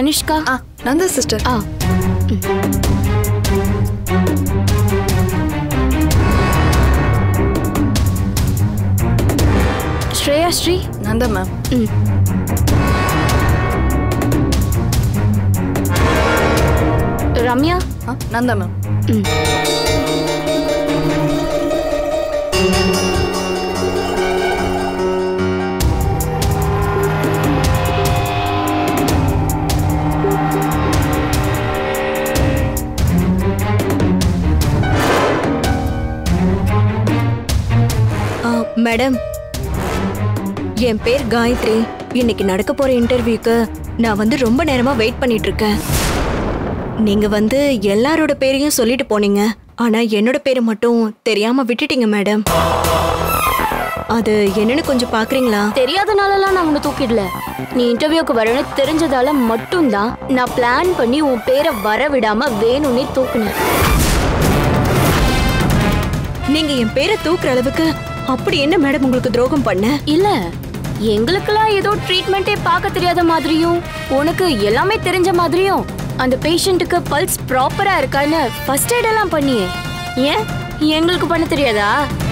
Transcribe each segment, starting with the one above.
தனிஷ்கா ஆ நான் தான் சிஸ்டர் ஆ ஸ்ரேயா ஸ்ரீ நான் தான் மேம் ம் ரம்யா ஆ நான் தான் மேம் ம் ஆ, மேடம் என் பேர் காயத்ரி இன்னைக்கு நடக்க போற இன்டர்வியூக்கு நான் வந்து ரொம்ப நேரமா வெயிட் பண்ணிட்டு இருக்கேன் நீங்க வந்து எல்லாரோட பேரையும் சொல்லிட்டு போனீங்க ஆனா என்னோட பேரை மட்டும் தெரியாம விட்டுட்டீங்க மேடம் அது என்னன்னு கொஞ்சம் பாக்குறீங்களா தெரியாதனாலலாம் நான் உன்னை தூக்கிடல நீ இன்டர்வியூக்கு வரேன்னு தெரிஞ்சதால மட்டும்தான் நான் பிளான் பண்ணி உன் பேரை வர விடாம வேணும்னே தூக்குனேன் நீங்க என் பேரை தூக்குற அளவுக்கு அப்படி என்ன மேடம் உங்களுக்கு துரோகம் பண்ண இல்ல எங்களுக்கெல்லாம் ஏதோ ட்ரீட்மெண்ட்டே பார்க்க தெரியாத மாதிரியும் உனக்கு எல்லாமே தெரிஞ்ச மாதிரியும் அந்த பேஷண்ட்டுக்கு பல்ஸ் ப்ராப்பரா இருக்கான்னு ஃபர்ஸ்ட் எய்ட் எல்லாம் பண்ணியே ஏன் எங்களுக்கு பண்ண தெரியாதா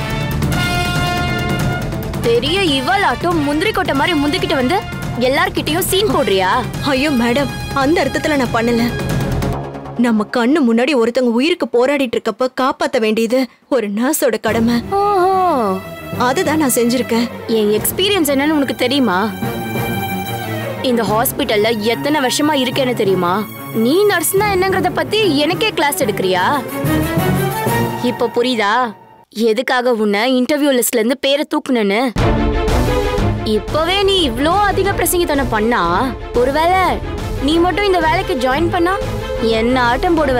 பெரிய இவளாட்டம் முந்திரி கொட்டை மாதிரி முந்திக்கிட்டு வந்து எல்லார்கிட்டயும் சீன் போடுறியா ஐயோ மேடம் அந்த அர்த்தத்துல நான் பண்ணல நம்ம கண்ணு முன்னாடி ஒருத்தவங்க உயிருக்கு போராடிட்டு இருக்கப்ப காப்பாத்த வேண்டியது ஒரு நர்ஸோட கடமை ஓஹோ அதுதான் நான் செஞ்சிருக்கேன் என் எக்ஸ்பீரியன்ஸ் என்னன்னு உனக்கு தெரியுமா இந்த ஹாஸ்பிட்டல்ல எத்தனை வருஷமா இருக்கேன்னு தெரியுமா நீ நர்ஸ்னா என்னங்கறத பத்தி எனக்கே கிளாஸ் எடுக்கறியா இப்ப புரியுதா எதுக்காக உன்னை இன்டர்வியூ லிஸ்ட்ல இருந்து பேரை தூக்குனேன்னு இப்பவே நீ இவ்ளோ அதிக பிரசங்கித்தனம் பண்ணா ஒருவேளை நீ மட்டும் இந்த வேலைக்கு ஜாயின் பண்ணா என்ன ஆட்டம் போடுவ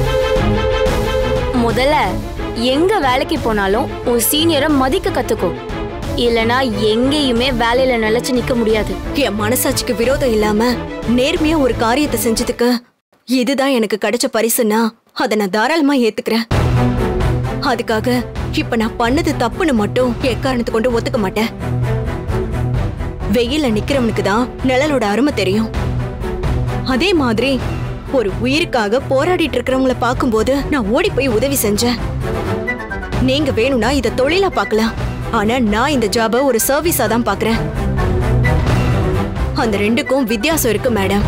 முதல்ல எங்க வேலைக்கு போனாலும் உன் சீனியரை மதிக்க கத்துக்கோ இல்லனா எங்கேயுமே வேலையில நிலைச்சு நிக்க முடியாது என் மனசாட்சிக்கு விரோதம் இல்லாம நேர்மையா ஒரு காரியத்தை செஞ்சதுக்கு இதுதான் எனக்கு கிடைச்ச பரிசுன்னா அதை நான் தாராளமா ஏத்துக்கிறேன் அதுக்காக இப்ப நான் பண்ணது தப்புன்னு மட்டும் எக்காரணத்தை கொண்டு ஒத்துக்க மாட்டேன் வெயில்ல நிக்கிறவனுக்கு தான் நிழலோட அருமை தெரியும் அதே மாதிரி ஒரு உயிருக்காக போராடிட்டு இருக்கிறவங்கள பார்க்கும்போது நான் ஓடி போய் உதவி செஞ்சேன் நீங்க வேணும்னா இத தொழிலா பார்க்கலாம் ஆனா நான் இந்த ஜாப ஒரு சர்வீஸா தான் பார்க்கறேன் அந்த ரெண்டுக்கும் வித்தியாசம் இருக்கு மேடம்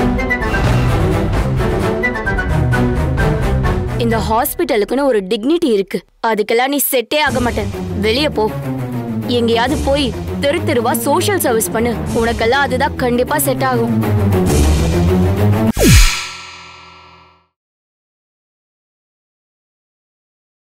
இந்த ஹாஸ்பிட்டலுக்குன்னு ஒரு டிக்னிட்டி இருக்கு அதுக்கெல்லாம் நீ செட்டே ஆக மாட்டேன் வெளியே போ எங்கேயாவது போய் தெரு தெருவா சோஷியல் சர்வீஸ் பண்ணு உனக்கெல்லாம் அதுதான் கண்டிப்பா செட் ஆகும்